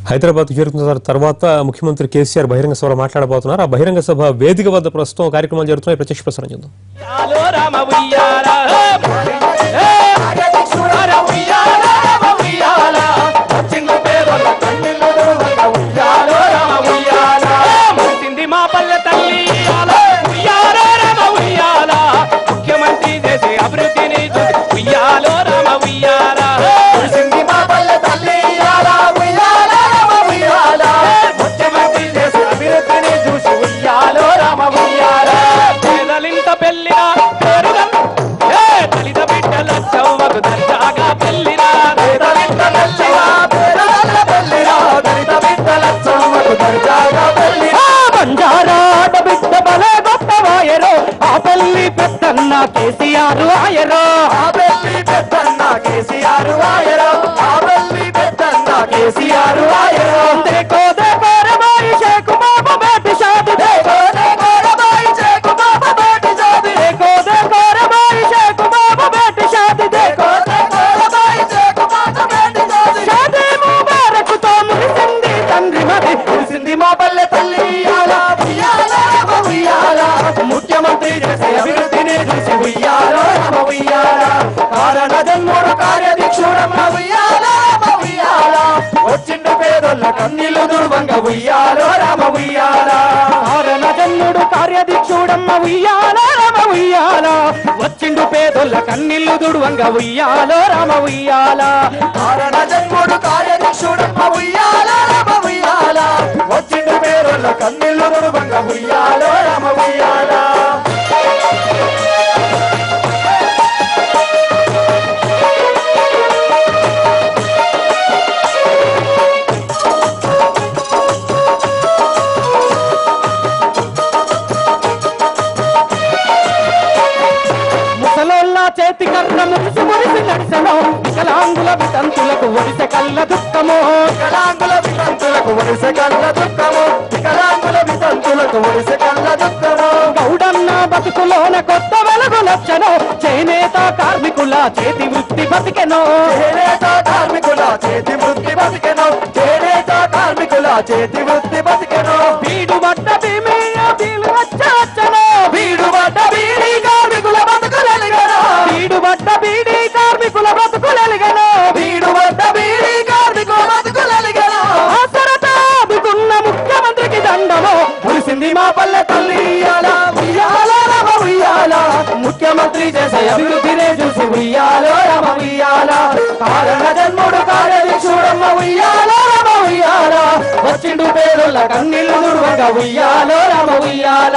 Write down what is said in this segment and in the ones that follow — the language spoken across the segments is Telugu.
హైదరాబాద్ చేరుకున్న తర్వాత ముఖ్యమంత్రి కేసీఆర్ బహిరంగ సభలో మాట్లాడబోతున్నారు ఆ బహిరంగ సభ వేదిక వద్ద ప్రస్తుతం కార్యక్రమాలు జరుగుతున్నాయి ప్రత్యక్ష ప్రసారం చూద్దాం ఉయ్యాలో రామ ఉయ్యాల ఏ, ఉయ్యాల రామ ఉయ్యాల వచ్చింది పేదోళ్ళ కన్నీళ్ళు దుర్గ ఉయ్యాలో రామ ఉయ్యాల ముట్టింది మా పల్లె తల్లి ఉయ్యాల ఉయ్యాలో రామ ఉయ్యాల ముఖ్యమంత్రి చేసే అభివృద్ధిని చూసి ఉయ్యాలో రామ ఉయ్యాల కురిసింది మా పల్లె తల్లి ఇయ్యాల, ఉయ్యాల రామ ఉయ్యాల. ముఖ్యమంత్రి చేసే అభివృద్ధిని చూసి ఉయ్యాలో రామ ఉయ్యాల. పేదలింత పెళ్ళిన పేరుగా ఏ దళిత బిడ్డల చౌవకు దర్జాగా పెళ్ళినా పేదలింట నచ్చినా, పేదల పెళ్ళిరా, దళిత బిడ్డల చొమ్మకు దర్జాగా పెళ్ళిరా. బంజారా బిడ్డ బలే గొప్పవాయరో ఆ పెళ్లి పెద్దన్న కేసీఆర్ ఆయరో ఆ పెళ్లి పెద్దన్న కేసీఆర్ వాయరా, ఆ పెళ్లి పెద్దన్న కేసీఆర్ వాయరా. देखो देखो रे भाई शेख बाबा बेटी शादी देखो देखो रे भाई शेख बाबा बेटी शादी देखो देखो रे भाई शेख बाबा बेटी शादी देखो देखो रे भाई शेख बाबा बेटी शादी शादी मुबारक तो మురిసింది తండ్రి మరి కురిసింది మా పల్లె తల్లి ఇయ్యాల, ఉయ్యాల రామ ఉయ్యాల. ముఖ్యమంత్రి చేసే అభివృద్ధిని చూసి ఉయ్యాల రామ ఉయ్యాల. కారణ జన్ముడు కార్యదీక్షుడమ్మ ఉయ్యాల రామ ఉయ్యాల. వచ్చిండు పేదోళ్ళ కన్నీళ్లు దుర్వంగ ఉయ్యాలో రామ ఉయ్యాల కారణ జన్ముడు కార్యదీక్షుడమ్మ ఉయ్యాల రామ ఉయ్యాల వచ్చిండు పేదొల్ల కన్నీళ్లు దుడువంగ ఉయ్యాలో రామ ఉయ్యాల కారణ జన్ముడు కార్యదీక్షుడమ్మ ఉయ్యాల రామ ఉయ్యాల. వచ్చిండు పేదోళ్ళ కన్నీళ్లు దుర్వంగ ఉయ్యాలో రామ ఉయ్యాల ముసలోళ్ళ చేతి కర్ర మురిసి మురిసి నడిసెను వికలాంగుల వితంతులకు ఒడిసె కళ్ళ దుఃఖము వికలాంగుల వితంతులకు ఒడిస కళ్ళ దుఃఖము వికలాంగుల వితంతులకు ఒడిస కళ్ళ దుఃఖము గౌడన్న బతుకులోన కొత్త వెలుగులొచ్చను చేనేత కార్మికుల చేతి వృత్తి బతికెను చేనేత కార్మికుల చేతి వృత్తి బతికెను చేనేత కార్మికుల చేతి వృత్తి బతికెను బీడు బట్ట భీమయ్య బీలు వచ్చను వీడు పడ్డ వీడి కార్మికుల బతుకులెలిగను బీడు బట్ట బీడి కార్మికుల బతుకులెలిగను వీడు పడ్డ వీడి కార్మికుల బతుకులెలిగను ఆసరతాదుకున్న ముఖ్యమంత్రికి దండము మురిసింది మా పల్లె తల్లి ఇయ్యాల, ఉయ్యాల రామ ఉయ్యాల. ముఖ్యమంత్రి చేసే అభివృద్ధినే చూసి ఉయ్యాలో రామ ఉయ్యాల కారణ జన్ముడు కార్యదీక్షుడమ్మ ఉయ్యాల రామ ఉయ్యాల వచ్చిండు పేరుల కన్నీళ్లు దుర్వగా ఉయ్యాలో రామ ఉయ్యాల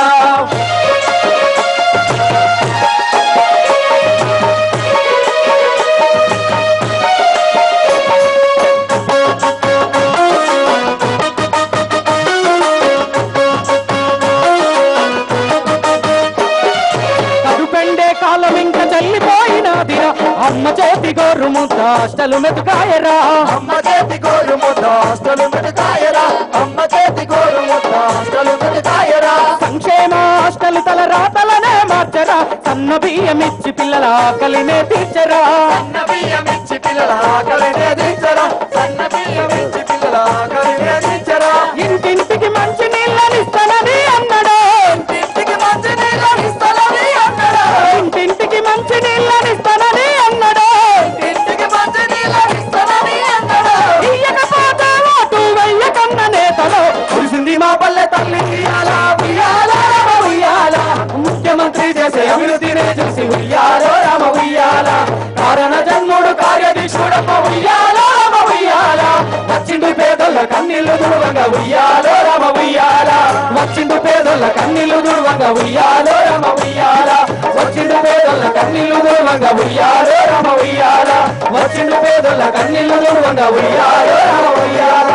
కడుపెండే కాలం ఇంక చల్లిపోయినదిరా అమ్మ చేతి గోరు ముద్ద అష్టలు మెతుకాయరా అమ్మ చేతి గోరు ముద్ద అష్టలు మెడతాయరా అమ్మ చేతి గోరు ముద్ద అష్టలు మెడతాయరా సంక్షేమ అష్టలు తల రాతలనే మార్చరా సన్న బియ్యం ఇచ్చి పిల్లల ఆకలినే తీర్చరా సన్న బియ్యం ఇచ్చి పిల్లల ఆకలినే దించరా సన్న బియ్యం ఇచ్చి పిల్లల ఆకలినే దించరా ఇంటింటికి మంచి నీళ్ళనిస్తానని అన్నడు ఇంటికి మంచి నీళ్ళు ఇస్తానని అన్నాడు ఇంటింటికి మంచి నీళ్ళనిస్తానని అన్నడు ఇంటికి మంచి నీళ్ళు ఇస్తానని అన్నాడు ఇయ్యకపోతే ఓటు వెయ్యకన్న నేతలు కురిసింది మా పల్లె తల్లి ఉయ్యాల ఉయ్యాల రామ ఉయ్యాల ముఖ్యమంత్రి చేసే అభివృద్ధినే చూసి ఉయ్యాలో రామ ఉయ్యాల కారణ జన్ముడు కార్యదీక్షుడమ్మ ఉయ్యాలో రామ ఉయ్యాల వచ్చిండు పేదోళ్ళ కన్నీళ్లు దుర్వంగ ఉయ్యాలో రామ ఉయ్యాల వచ్చిండు పేదోళ్ళ కన్నీళ్లు దుర్వంగ ఉయ్యాలో రామ ఉయ్యాల వచ్చిండు పేదోళ్ళ కన్నీళ్లు దుర్వంగ ఉయ్యాలో రామ ఉయ్యాల వచ్చిండు పేదోళ్ళ కన్నీళ్లు దుర్వంగ ఉయ్యాలో రామ ఉయ్యాల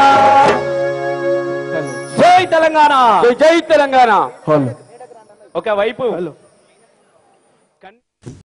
జై తెలంగాణ జై తెలంగాణ ఒక వైపు